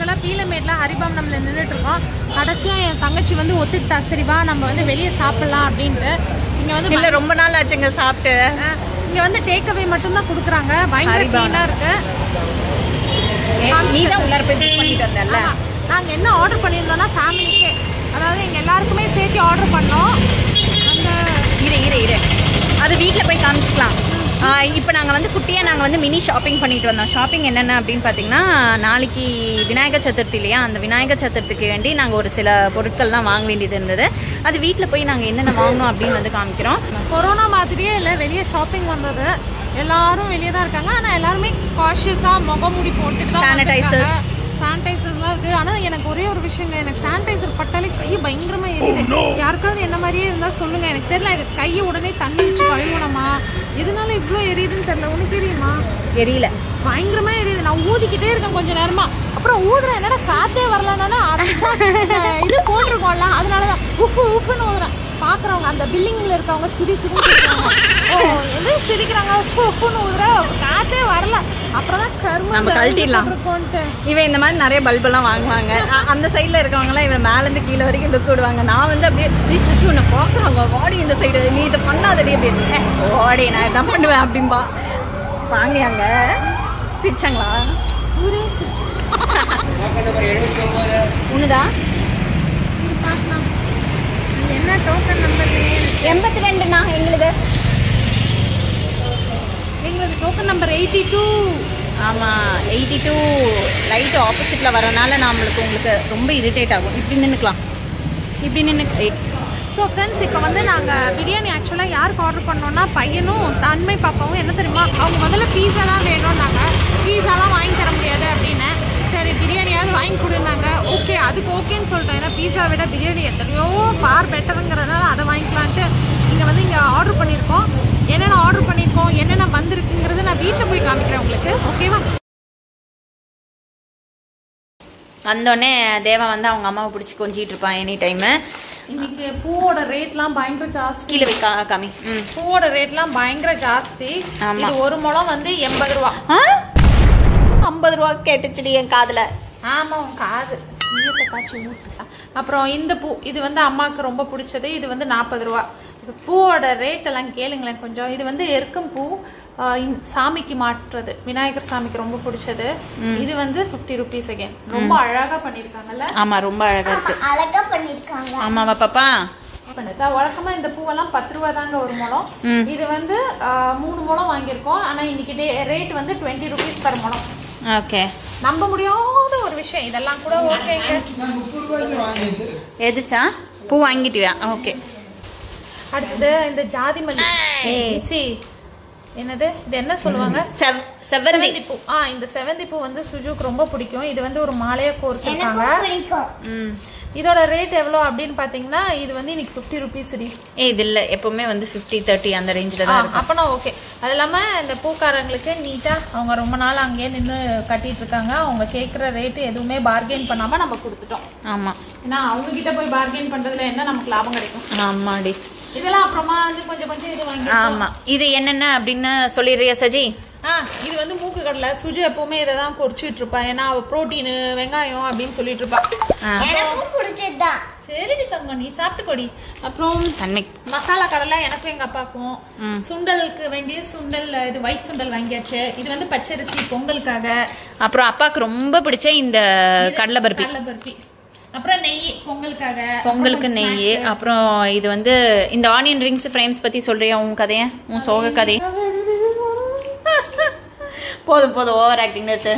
ஆக்சுவலாக பீலமேட்டில் ஹரிபாமனம்ல நின்றுட்டு இருக்கோம் கடைசியாக என் தங்கச்சி வந்து ஒத்துக்கிட்டா சரி வா நம்ம வந்து வெளியே சாப்பிடலாம் அப்படின்ட்டு இங்கே வந்து இல்ல ரொம்ப நாள் ஆச்சுங்க சாப்பிட்டு இங்கே வந்து டேக்அவே மட்டும்தான் கொடுக்குறாங்க பயங்கர ஹரிபானம். க்ளீனாக இருக்கு நீ தான் உள்ளார போய் book பண்ணிட்டு வந்தல்ல ஆமா. நாங்க என்ன ஆர்டர் பண்ணியிருந்தோம்னா ஃபேமிலிக்கே அதாவது எங்க எல்லாருக்குமே சேர்த்து ஆர்டர் பண்ணோம் அந்த இரு இரு இரு அது வீட்டில் போய் காமிச்சிக்கலாம் இப்போ நாங்கள் வந்து குட்டியாக நாங்கள் வந்து மினி ஷாப்பிங் பண்ணிட்டு வந்தோம் ஷாப்பிங் என்னென்ன அப்படின்னு பார்த்தீங்கன்னா நாளைக்கு விநாயகர் சதுர்த்தி இல்லையா அந்த விநாயகர் சதுர்த்திக்கு வேண்டி நாங்கள் ஒரு சில பொருட்கள்லாம் வாங்க வேண்டியது இருந்தது அது வீட்டில் போய் நாங்கள் என்னென்ன வாங்கணும் அப்படின்னு வந்து காமிக்கிறோம் கொரோனா மாதிரியே இல்லை வெளியே ஷாப்பிங் வந்தது எல்லாரும் வெளியே தான் இருக்காங்க ஆனா எல்லாருமே காஷியஸா முகமூடி போட்டுட்டு தான் Sanitizers. சானிடைசர்லாம் இருக்கு ஆனா எனக்கு ஒரே ஒரு விஷயங்க எனக்கு சானிடைசர் பட்டாலே கை பயங்கரமா எரியுது யாருக்காவது என்ன மாதிரியே இருந்தா சொல்லுங்க எனக்கு தெரியல எனக்கு கையை உடனே தண்ணி வச்சு கழுவணுமா எதனால இவ்ளோ எரியுதுன்னு தெரியல உனக்கு தெரியுமா எரியல பயங்கரமா எரியுது நான் ஊதிக்கிட்டே இருக்கேன் கொஞ்ச நேரமா அப்புறம் ஊதுறேன் என்னடா காத்தே வரலன்னா அடைச்சா அஹ், இது போட்டிருக்கோம்ல அதனாலதான் உப்பு உப்புன்னு ஊதுறேன் பாக்குறவங்க அந்த பில்டிங்ல இருக்கவங்க சிரி சிரின்னு சிரிக்கிறாங்க ஓ எது சிரிக்கிறாங்க உப்பு உப்புன்னு ஊதுற காத்தே வரல அப்புறம் தான் கரும நம்ம கழட்டிடலாம். இருக்கோன்ட்டு இவன் இந்த மாதிரி நிறைய பல்பெல்லாம் வாங்குவாங்க அ- அந்த சைடில் இருக்கவங்கலாம் இவன் மேலேருந்து கீழே வரைக்கும் லுக் விடுவாங்க நான் வந்து அப்படியே நீ சுச்சு உன்னை பார்க்குறாங்க வாடி இந்த சைடு நீ இதை பண்ணாதடி அப்படின்னு ஓடி நான் இதான் பண்ணுவேன் அப்படின்பா வாங்கியாங்க சிரிச்சாங்களா ஊரே சிரிச்சு உன்னுதா பார்க்கலாம் இது என்ன டோக்கன் நம்பர் எண்பத்தி ரெண்டுண்ணா எங்களுது எங்களது டோக்கன் நம்பர் எயிட்டி டூ ஆமாம் எயிட்டி டூ லைட் ஆப்போசிட்டில் வரனால நம்மளுக்கு உங்களுக்கு ரொம்ப இரிட்டேட் ஆகும் இப்படி நின்றுக்கலாம் இப்படி நின்று ஸோ ஃப்ரெண்ட்ஸ் இப்போ வந்து நாங்கள் பிரியாணி ஆக்சுவலாக யாருக்கு ஆர்டர் பண்ணோம்னா பையனும் தன்மை பாப்பாவும் என்ன தெரியுமா அவங்க முதல்ல பீஸா தான் வேணும்னாங்க பீஸாலாம் வாங்கி தர முடியாது அப்படின்னு சரி பிரியாணியாவது வாங்கி கொடுனாங்க ஓகே அதுக்கு ஓகேன்னு சொல்லிட்டோம் ஏன்னா பீஸா விட பிரியாணி எத்தனையோ ஃபார் பெட்டருங்கிறதுனால அதை வாங்கிக்கலான்ட்டு இங்கே வந்து இங்கே ஆர்டர் பண்ணியிருக்கோம் என்னென்ன ஆர்டர் பண்ணியிருக்கோம் என்னென்ன வந்திருக்குங்கிறத நான் வீட்டில் போய் காமிக்கிறேன் உங்களுக்கு ஓகேவா வந்தோடனே தேவா வந்து அவங்க அம்மாவை பிடிச்சி கொஞ்சிட்டு இருப்பான் எனி டைமு இன்னைக்கு பூவோட ரேட்லாம் பயங்கர ஜாஸ்தி கீழே வை கா- காமி ம் பூவோட ரேட்லாம் பயங்கர ஜாஸ்தி ஆமா. இது ஒரு முழம் வந்து எண்பது ரூபா ஐம்பது ரூபா கேட்டுச்சுடி என் காதுல ஆமா உன் காது ஈயத்தை காய்ச்சி ஊத்துட்டா. அப்புறம் இந்த பூ இது வந்து அம்மாவுக்கு ரொம்ப பிடிச்சது இது வந்து நாற்பது ரூபா இது பூவோட ரேட் எல்லாம் கேளுங்களேன் கொஞ்சம் இது வந்து எருக்கம் பூ ஆஹ் இந்த சாமிக்கு மாற்றுறது விநாயகர் சாமிக்கு ரொம்ப பிடிச்சது இது வந்து 50 ருபீஸ் அகைன் ரொம்ப அழகா பண்ணிருக்காங்கல்ல ஆமா ரொம்ப அழகா இருக்கு அழகா பண்ணிருக்காங்க ஆமாவா பாப்பா பண்ணுதா வழக்கமா இந்த பூவெல்லாம் பத்து ரூபா தாங்க ஒரு முழம் ம். இது வந்து ஆஹ், மூணு முழம் வாங்கியிருக்கோம் ஆனா இன்னைக்கு ரேட் வந்து டுவெண்ட்டி ருபீஸ் பர் முழம் ஓகே நம்ப முடியாத ஒரு விஷயம் இதெல்லாம் கூட ஓகேங்க எதுச்சா பூ வாங்கிட்டியா ஓகே அடுத்தது இந்த ஜாதி மல்லி ஏய். சி என்னது இது என்ன சொல்லுவாங்க செவ் செவ்வந்தி செவந்தி பூ ஆ இந்த செவந்தி பூ வந்து சுஜுக்கு ரொம்ப பிடிக்கும் இது வந்து ஒரு மாலையா கோர்த்திருக்காங்க எனக்கும் பிடிக்கும் ம் இதோட ரேட் எவ்வளோ அப்படின்னு பாத்தீங்கன்னா இது வந்து இன்னைக்கு ஃபிஃப்டி ருபீஸ் ஏ இது இல்ல எப்பவுமே வந்து 50 தேர்ட்டி அந்த ரேஞ்சில் தான் இருக்கும் அப்பனா ஓகே அது இல்லாம இந்த பூக்காரங்களுக்கு நீட்டா அவங்க ரொம்ப நாள் அங்கேயே நின்று கட்டிட்டு இருக்காங்க அவங்க கேட்குற ரேட்டு எதுவுமே பார்கெயின் பண்ணாம நம்ம கொடுத்துட்டோம் ஆமா ஏன்னா அவங்க கிட்ட போய் பார்கெயின் பண்றதுல என்ன நமக்கு லாபம் கிடைக்கும் ஆமாடி இதெல்லாம் அப்புறமா வந்து கொஞ்சம் கொஞ்சம் இது வாங்கி ஆமா இது என்னென்ன அப்படின்னு சொல்லிடுறியா சஜி ஆ இது வந்து மூக்கு கடலை சுஜி எப்பவுமே இதை தான் பொரிச்சிட்டு இருப்பா ஏன்னா அவ புரோட்டீன் வெங்காயம் அப்படின்னு சொல்லிட்டு இருப்பா ஆ. எனக்கும் பிடிச்சதுதான் சரிடி தங்கம் நீ சாப்பிட்டு கொடி அப்புறம் தன்மை மசாலா கடலை எனக்கும் எங்க அப்பாக்கும் சுண்டலுக்கு வேண்டிய சுண்டல் இது ஒயிட் சுண்டல் வாங்கியாச்சு இது வந்து பச்சரிசி பொங்கலுக்காக அப்புறம் அப்பாவுக்கு ரொம்ப பிடிச்ச இந்த கடலை பருப்பி கடலை பருப்பி அப்புறம் நெய் பொங்கலுக்காக பொங்கலுக்கு அப்புறம் நெய் snacks. அப்புறம் இது வந்து இந்த ஆனியன் ரிங்ஸ் ஃப்ரேம்ஸ் பத்தி சொல்றியா உன் கதைய உன் சோக கதை போதும் போதும் ஓவர் ஆக்டிங் நிறுத்து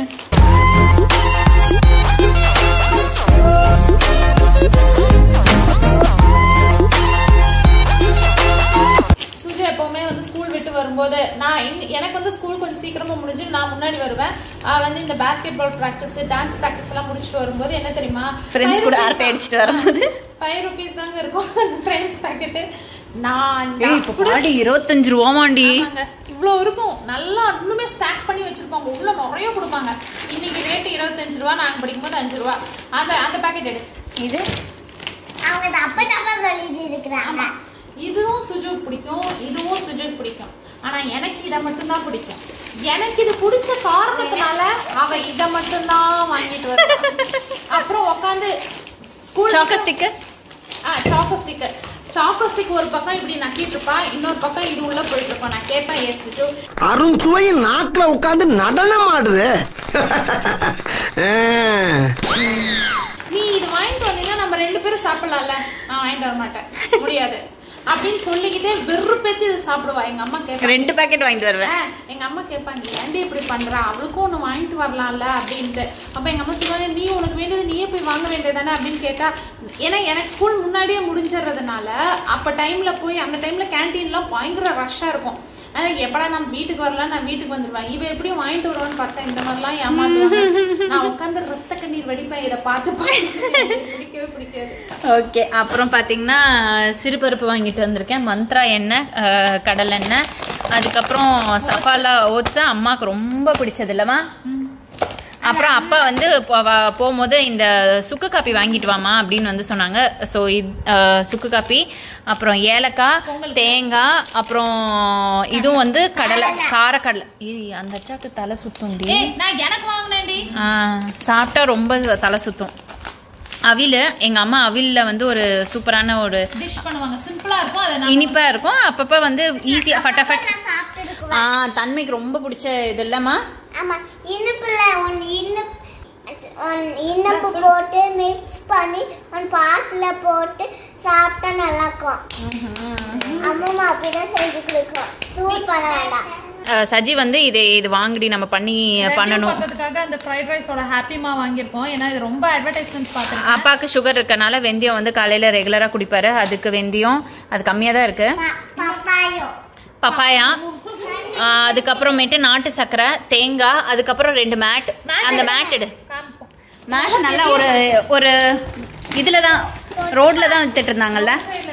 சுஜி எப்பவுமே வந்து ஸ்கூல் விட்டு வரும்போது நான் எங்க- எனக்கு வந்து ஸ்கூல் கொஞ்சம் சீக்கிரமா முடிஞ்சு நான் முன்னாடி வருவேன் ஆஹ் வந்து இந்த basketball practice dance practice எல்லாம் முடிச்சுட்டு வரும்போது என்ன தெரியுமா ஃப்ரெண்ட்ஸ் கூட அரட்டை அடிச்சுட்டு வரும்போது ஃபைவ் ருபீஸ் தாங்க இருக்கும் ஃப்ரெண்ட்ஸ் பாக்கெட்டு நான் ஏய், இப்ப பாடி இருபத்தஞ்சு ரூபாமாண்டி ஆமாங்க. இவ்வளவு இருக்கும் நல்லா இன்னுமே ஸ்டாக் பண்ணி வச்சிருப்பாங்க உள்ள நிறைய கொடுப்பாங்க இன்னைக்கு ரேட் இருபத்தஞ்சு ரூபா நாங்க படிக்கும்போது அஞ்சு ரூபா அந்த அந்த பாக்கெட் எடு இது அவங்க தப்பு தப்பா சொல்லிட்டு இருக்கிறாங்க ஆமா இதுவும் சுஜுக்கு பிடிக்கும் இதுவும் சுஜுக்கு பிடிக்கும் ஆனா எனக்கு இதை மட்டும்தான் பிடிக்கும் எனக்கு இது பிடிச்ச காரணத்தினால அவ இதை மட்டும்தான் வாங்கிட்டு வருவா அப்புறம் உட்காந்து choco stick choco sticker choco stick ஒரு பக்கம் இப்படி நக்கிட்டு இருப்பா இன்னொரு பக்கம் இது உள்ள போயிட்டு இருப்பா நான் கேட்பேன் ஏசிட்டு அரும் சுவையின் நாக்குல உட்கார்ந்து நடனம் ஆடுது நீ இது வாங்கிட்டு வந்தீங்கன்னா நம்ம ரெண்டு பேரும் சாப்பிடலாம்ல நான் வாங்கிட்டு வர மாட்டேன் முடியாது அப்படின்னு சொல்லிக்கிட்டே வெறுப்பேத்தி இது சாப்பிடுவா எங்க அம்மா கேட்பாங்க ரெண்டு பாக்கெட் வாங்கிட்டு வருவேன் ஆ, எங்க அம்மா கேட்பாங்க ஏன்டி இப்படி பண்றா அவளுக்கும் ஒண்ணு வாங்கிட்டு வரலாம்ல அப்படின்ட்டு அப்ப எங்க அம்மா சொல்லுவாங்க நீ உனக்கு வேண்டியது நீயே போய் வாங்க வேண்டியதானே அப்படின்னு கேட்டா ஏன்னா எனக்கு ஸ்கூல் முன்னாடியே முடிஞ்சிடுறதுனால அப்ப டைம்ல போய் அந்த டைம்ல கேன்டீன்லாம் பயங்கர ரஷ்ஷா இருக்கும் அதான் எப்படா நம்ம வீட்டுக்கு வரலாம் நான் வீட்டுக்கு வந்துருவேன் இவ எப்படியும் வாங்கிட்டு வருவான்னு பார்த்தா இந்த மாதிரிலாம் ஏமாத்துவாங்க நான் உட்காந்து ரத்த கண்ணீர் வடிப்பேன் இதை பார்த்து பார்த்து எனக்கு பிடிக்கவே பிடிக்காது ஓகே அப்புறம் பார்த்தீங்கன்னா சிறுபருப்பு வாங்கிட்டு வந்திருக்கேன் மந்த்ரா எண்ணெய் அஹ், கடலெண்ணெய் அதுக்கப்புறம் சஃபாலா ஓட்ஸ் அம்மாவுக்கு ரொம்ப பிடிச்சது இல்லவா அப்புறம் அப்பா வந்து போ- வ- போகும்போது இந்த சுக்கு காப்பி வாங்கிட்டு வாமா அப்படின்னு வந்து சொன்னாங்க ஸோ சுக்கு காப்பி அப்புறம் ஏலக்காய் தேங்காய் அப்புறம் இதுவும் வந்து கடலை காரக்கடலை ஏய், அந்த அச்சாக்கு தலை சுத்தும்டி ஏய் நான் எனக்கு வாங்கினேன்டி ஆ, சாப்பிட்டா ரொம்ப தலை சுத்தும் அவில் எங்க அம்மா அவில்ல வந்து ஒரு சூப்பரான ஒரு டிஷ் பண்ணுவாங்க சிம்பிளா இருக்கும் அதை நான் இனிப்பா இருக்கும் அப்பப்ப வந்து ஈஸியா ஃபட்டாஃபட் நான் சாப்பிட்டு ஆ தன்மைக்கு ரொம்ப பிடிச்ச இது இல்லம்மா ஆமா இனிப்புல ஒன் இனிப்பு ஒன் இனிப்பு போட்டு மிக்ஸ் பண்ணி ஒன் பாட்டில போட்டு சாப்பிட்டா நல்லா இருக்கும் அம்மா அப்படிதான் செஞ்சு கொடுக்கும் சூட் பண்ண வேண்டாம் ஆ, சஜி வந்து இது இது வாங்கடி நம்ம பண்ணி பண்ணணும் பண்றதுக்காக அந்த ஃப்ரைட் ரைஸோட ஹாப்பிமா வாங்கியிருக்கோம் ஏன்னா இது ரொம்ப அட்வர்டைஸ்மெண்ட்ஸ் பார்த்துருக்கேன் அப்பாவுக்கு சுகர் இருக்கனால வெந்தயம் வந்து காலையில ரெகுலரா குடிப்பாரு அதுக்கு வெந்தயம் அது கம்மியா தான் இருக்கு ப- பப்பாயம் பப்பாயா ஆ, அதுக்கப்புறமேட்டு நாட்டு சர்க்கரை தேங்காய் அதுக்கப்புறம் ரெண்டு மேட் அந்த மேட் எடு மேட் நல்லா ஒரு ஒரு இதுல தான் ரோட்ல தான் வித்துட்டு இருந்தாங்கல்ல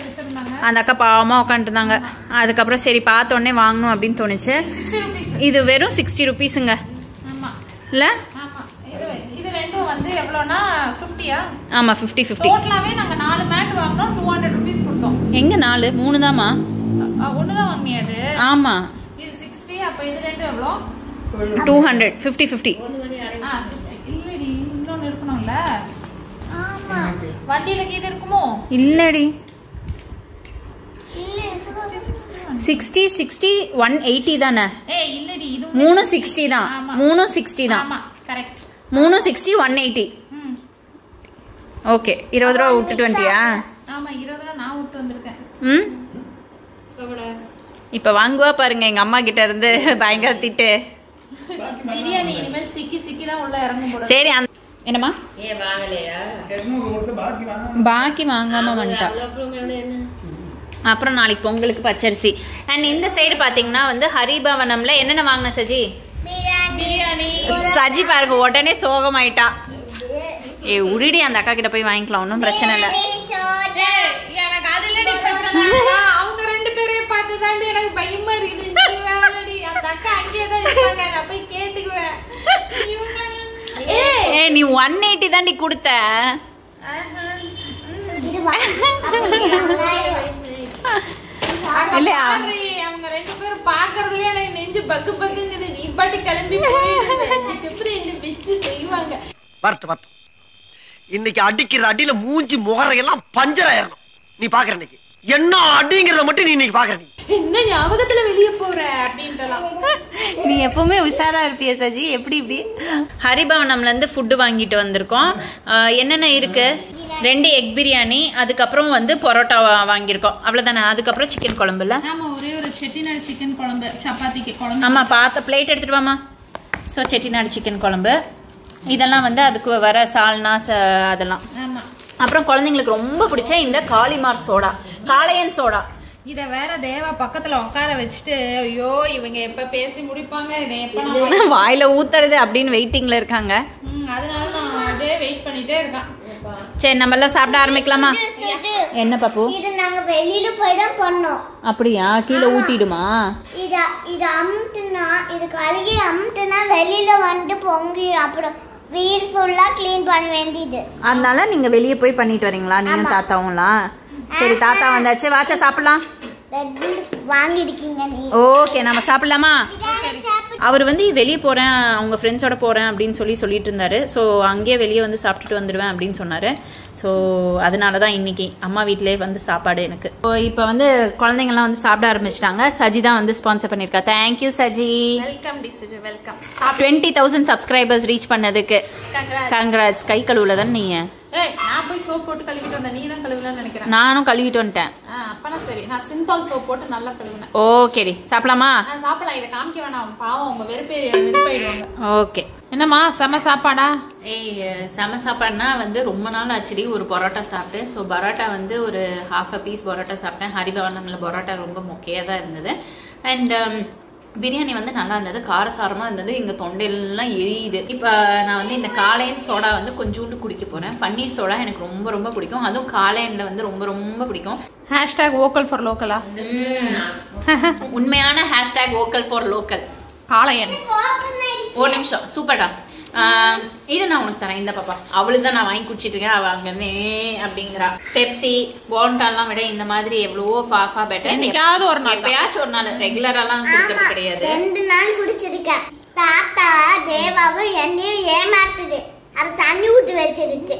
அந்த அக்கா பாவமா உட்காந்துருந்தாங்க அதுக்கப்புறம் சரி பார்த்த உடனே வாங்கணும் அப்படின்னு தோணுச்சு சிக்ஸ்டி ருபீஸ் இது வெறும் சிக்ஸ்டி ருபீஸுங்க ஆமா இல்ல ஆமா இது இது ரெண்டும் வந்து எவ்வளோனா ஃபிஃப்டியா ஆமா ஃபிஃப்டி ஃபிஃப்டி டோட்டலாவே நாங்க நாலு மேட் வாங்கினோம் டூ ஹண்ட்ரட் ருபீஸ் கொடுத்தோம் எங்க நாலு மூணு தாமா ஒண்ணுதான் வாங்கினியா அது ஆமா இது சிக்ஸ்டி அப்ப இது ரெண்டும் எவ்வளோ டூ ஹண்ட்ரட் ஃபிஃப்டி ஃபிஃப்டி ஆ 50. இல்லடி இன்னொன்னு இருக்கணும்ல ஆமா வண்டியில கீது இருக்குமோ இல்லடி இல்ல சிக்ஸ்டி சிக்ஸ்டி ஒன் எயிட்டி தானே ஏய் இல்லடி இது மூணு சிக்ஸ்டி தான் ஆமா. மூணு சிக்ஸ்டி தான் ஆமா கரெக்ட் மூணு சிக்ஸ்டி ஒன் எயிட்டி ம் ஓகே இருபது ரூபா விட்டுட்டு வந்துட்டியா ஆமா இருபது ரூபா நான் விட்டு வந்திருக்கேன் ம் இப்ப வாங்குவா பாருங்க எங்க அம்மா கிட்ட இருந்து பயங்கர திட்டு பிரியாணி இனிமேல் சிக்கி சிக்கி தான் உள்ள இறங்கும் போல சரி அந்த என்னம்மா ஏ வாங்கலையா பாக்கி வாங்காம வந்துட்டா அப்புறம் என்ன அப்புறம் நாளைக்கு பொங்கலுக்கு பச்சரிசி அண்ட் இந்த சைடு பாத்தீங்கன்னா வந்து ஹரிபவனம்ல என்னென்ன வாங்கின சஜி பிரியாணி சஜி பாருங்க உடனே சோகமாயிட்டா ஏ உருடி அந்த அக்கா கிட்ட போய் வாங்கிக்கலாம் ஒன்றும் பிரச்சனை இல்லை ஏய், எனக்கு அது இல்லடி பிரச்சனை அவங்க ரெண்டு பேரையும் பார்த்து தாண்டி எனக்கு பயமா இருக்குது நீ வேறடி அந்த அக்கா அங்கேயே தான் இருப்பாங்க நான் போய் கேட்டுக்குவேன் இவங்க ஏய் ஏ நீ ஒன் எயிட்டி தாண்டி கொடுத்த ஆஹா. இது வா- அப்படி வெங்காயம். அங்க இல்லையா? பாரு, அவங்க ரெண்டு பேரும் பாக்குறதுலயே எனக்கு நெஞ்சு பக்கு பக்குங்குது நீ பாட்டி கிளம்பி போயிடுது. அதுக்கப்புறம் என்ன வச்சு செய்வாங்க வரட்டு வரட்டும் இன்னைக்கு அடிக்கிற அடியில மூஞ்சி முகரையெல்லாம் பஞ்சர் ஆயிரணும் நீ பாக்குற இன்னைக்கு என்ன அடிங்கிறத மட்டும் நீ இன்னைக்கு பாக்குற நீ என்ன ஞாபகத்துல வெளிய போற அப்படின்ட்டுலாம் நீ எப்பவுமே உஷாரா இருப்பிய சஜி எப்படி இப்படி ஹரிபவனம்ல இருந்து ஃபுட்டு வாங்கிட்டு வந்திருக்கோம் ஆஹ் என்னென்ன இருக்கு ரெண்டு எக் பிரியாணி அதுக்கப்புறம் வந்து பரோட்டா வா- வாங்கியிருக்கோம் அவ்வளவுதானே அதுக்கப்புறம் சிக்கன் குழம்புல ஆமா ஒரே ஒரு செட்டிநாடு சிக்கன் குழம்பு சப்பாத்திக்கு குழம்பு ஆமா பார்த்த பிளேட் எடுத்துட்டு வாமா ஸோ செட்டிநாடு சிக்கன் குழம்பு இதெல்லாம் வந்து அதுக்கு வர சால்னா ச- அதெல்லாம் ஆமா அப்புறம் குழந்தைங்களுக்கு ரொம்ப பிடிச்ச இந்த காளிமார்க் சோடா காளையன் சோடா இத வேற தேவா பக்கத்துல உட்கார வச்சுட்டு ஐயோ இவங்க எப்ப பேசி முடிப்பாங்க இதை எப்ப நான் வாயில ஊத்துறது அப்படின்னு வெயிட்டிங்ல இருக்காங்க ம், அதனால நான் அப்படியே வெயிட் பண்ணிட்டே இருக்கேன் சரி நம்ம எல்லாம் சாப்பிட ஆரம்பிக்கலாமா இது என்ன பாப்பு இது நாங்க வெளியில போய் தான் பண்ணோம் அப்படியா கீழே ஊத்திடுமா இத இது அமுட்டுனா இது கழுகி அமுட்டுனா வெளியில வந்து பொங்கிடும் அப்புறம் வீடு ஃபுல்லா க்ளீன் பண்ண வேண்டியது அதனால நீங்க வெளியே போய் பண்ணிட்டு வரீங்களா நீயும் ஆமா. தாத்தாவும்லாம் சரி தாத்தா வந்தாச்சு வாச்சா சாப்பிடலாம் ரெட் புல் வாங்கியிருக்கீங்க நீ ஓகே நம்ம சாப்பிடலாமா பிரியாணி சாப்பிட்டு அவர் வந்து வெளியே போகிறேன் அவங்க ஃப்ரெண்ட்ஸோட போகிறேன் அப்படின்னு சொல்லி சொல்லிட்டு இருந்தாரு ஸோ அங்கேயே வெளியே வந்து சாப்பிட்டுட்டு வந்துடுவேன் அப்படின்னு சொன்னார் ஸோ அதனால தான் இன்னைக்கு அம்மா வீட்டிலே வந்து சாப்பாடு எனக்கு இப்போ வந்து குழந்தைங்கள்லாம் வந்து சாப்பிட ஆரம்பிச்சிட்டாங்க சஜி தான் வந்து ஸ்பான்சர் பண்ணியிருக்கா thank you Saji welcome DCG welcome twenty thousand subscribers reach பண்ணதுக்கு Congrats. கங்க்ராட்ஸ் கை கழுவுல தான் நீங்கள் ஏய் நான் போய் சோப் போட்டு கழுவிட்டு வந்தேன் நீ தான் கழுவலன்னு நினைக்கிறேன் நானும் கழுவிட்டு வந்துட்டேன் ஆ அப்பனா சரி நான் சிந்தால் சோப் போட்டு நல்லா கழுவினேன் ஓகேடி சாப்பிடலாமா நான் சாப்பிடலாம் இதை காமிக்க வேணாம் பாவம் உங்க வெறுப்பே வெறுப்பாயிடுவாங்க ஓகே என்னம்மா செம சாப்பாடா ஏய் செம சாப்பாடுனா வந்து ரொம்ப நாள் ஆச்சுடி ஒரு பரோட்டா சாப்பிட்டு ஸோ பரோட்டா வந்து ஒரு ஹாஃப் அ பீஸ் பரோட்டா சாப்பிட்டேன் ஹரிபவனமில் பரோட்டா ரொம்ப மொக்கையாக தான் இருந்தது அண்ட் பிரியாணி வந்து நல்லா இருந்தது காரசாரமாக இருந்தது எங்கள் தொண்டையெல்லாம் எரியுது இப்போ நான் வந்து இந்த காளையன் சோடா வந்து கொஞ்சோண்டு குடிக்க போகிறேன் பன்னீர் சோடா எனக்கு ரொம்ப ரொம்ப பிடிக்கும் அதுவும் காளையனில் வந்து ரொம்ப ரொம்ப பிடிக்கும் ஹேஷ்டாக் வோக்கல் ஃபார் லோக்கலா உண்மையான ஹேஷ்டேக் ஓக்கல் ஃபார் லோக்கல் காளையன் ஒரு நிமிஷம் சூப்பர்டா ஆஹ் இரு நான் உனக்கு தரேன் இந்த பாப்பா அவளுக்கு தான் நான் வாங்கி குடிச்சிட்டு இருக்கேன் அவ அங்க நே அப்படிங்கிறா பெப்சி போண்டாலாம் விட இந்த மாதிரி எவ்வளவோ ஃபாஃபா பெட்டர் என்னைக்காவது ஒரு நாள் தான். எப்பயாச்சும் ஒரு நாள் ரெகுலராலாம் குடிக்கிறது கிடையாது ரெண்டு நாள் குடிச்சிருக்கேன் தாத்தா தேவாவும் என்னையும் ஏமாத்துது அது தண்ணி ஊத்தி வச்சிருச்சு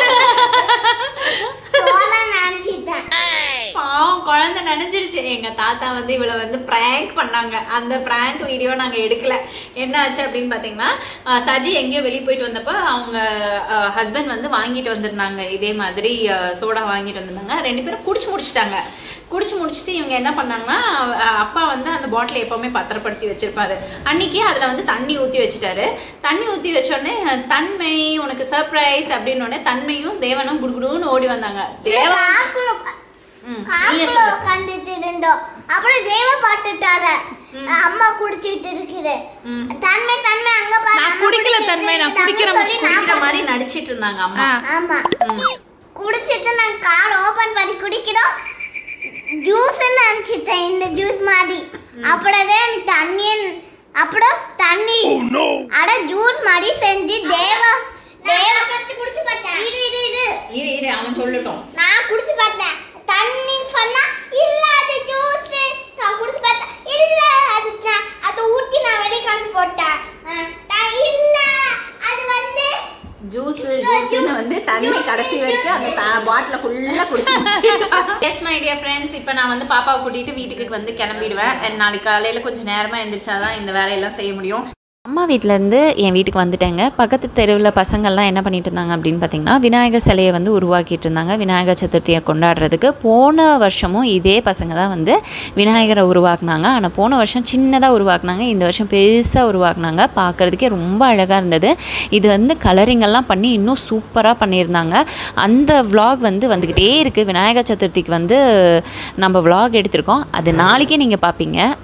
சோளா நினைச்சிட்டேன் பாவம் குழந்தை நினைச்சிருச்சு எங்க தாத்தா வந்து இவளை வந்து பிராங்க் பண்ணாங்க அந்த பிராங்க் வீடியோ நாங்க எடுக்கல என்ன ஆச்சு அப்படின்னு பாத்தீங்கன்னா அஹ், சஜி எங்கேயோ வெளியே போயிட்டு வந்தப்ப அவங்க ஹஸ்பண்ட் வந்து வாங்கிட்டு வந்திருந்தாங்க இதே மாதிரி சோடா வாங்கிட்டு வந்திருந்தாங்க ரெண்டு பேரும் குடிச்சு முடிச்சிட்டாங்க குடிச்சு முடிச்சுட்டு இவங்க என்ன பண்ணாங்கன்னா அஹ், அப்பா வந்து அந்த பாட்டில் எப்பவுமே பத்திரப்படுத்தி வச்சிருப்பாரு அன்னைக்கு அதுல வந்து தண்ணி ஊத்தி வச்சுட்டாரு தண்ணி ஊத்தி வச்ச உடனே அஹ், தன்மை உனக்கு சர்ப்ரைஸ் அப்படின்னு உடனே தன்மையும் தேவனும் குடுகுடுன்னு ஓடி வந்தாங்க தேவன் காக்குல ம், நீயே காக்குல சொல்லு. உட்காந்துட்டு இருந்தோம் அப்புறம் தேவ பாட்டுட்டாரு அம்மா குடிச்சிட்டு இருக்குது தன்மை தன்மை அங்க பாரு நான் அம்மா குடிக்கல குடிச்சிட்டு தன்மை, நான் இருக்குன்னு குடிக்கிற சொல்லி நான் குடிக்கிற மாதிரி நடிச்சிட்டு இருந்தாங்க அம்மா ஆ. ஆமா ம். குடிச்சிட்டு நான் கார் ஓபன் பண்ணி குடிக்கிறோம் ஜூஸ் நினைச்சிட்டேன் இந்த ஜூஸ் மாதிரி அப்படியே எனக்கு தண்ணி அப்புறம் தண்ணி அட ஜூஸ் மாதிரி செஞ்சு தேவா தேவா குடிச்சு பார்த்தேன் இரு இரு இரு இரு இரு அவன் சொல்லட்டும் நான் குடிச்சு பார்த்தேன் தண்ணி சொன்னா இல்ல அது ஜூஸ் நான் குடிச்சு பார்த்தேன் இல்ல அது நான் அதை ஊத்தி நான் வெளிய கலந்து போட்டேன் அஹ், த- இல்ல அது வந்து ஜூஸ் ஜூஸ்னு வந்து தண்ணி கடைசி வரைக்கும் அந்த பாட்டில ஃபுல்லா குடிச்சு எஸ் மை டியர் ஃப்ரெண்ட்ஸ் இப்போ நான் வந்து பாப்பாவை கூட்டிட்டு வீட்டுக்கு வந்து கிளம்பிடுவேன் And நாளைக்கு காலையில கொஞ்சம் நேரமா எந்திரிச்சாதான் இந்த வேலையெல்லாம் செய்ய முடியும் அம்மா வீட்டிலேருந்து என் வீட்டுக்கு வந்துட்டேங்க பக்கத்து தெருவில் பசங்கள்லாம் என்ன பண்ணிட்டு இருந்தாங்க அப்படின்னு பார்த்தீங்கன்னா விநாயகர் சிலையை வந்து உருவாக்கிட்டு இருந்தாங்க விநாயகர் சதுர்த்தியை கொண்டாடுறதுக்கு போன வருஷமும் இதே பசங்க தான் வந்து விநாயகரை உருவாக்குனாங்க ஆனால் போன வருஷம் சின்னதாக உருவாக்குனாங்க இந்த வருஷம் பெருசாக உருவாக்குனாங்க பார்க்குறதுக்கே ரொம்ப அழகாக இருந்தது இது வந்து கலரிங் எல்லாம் பண்ணி இன்னும் சூப்பராக பண்ணியிருந்தாங்க அந்த vlog வந்து வந்துக்கிட்டே இருக்குது விநாயகர் சதுர்த்திக்கு வந்து நம்ம vlog எடுத்திருக்கோம் அது நாளைக்கே நீங்கள் பார்ப்பீங்க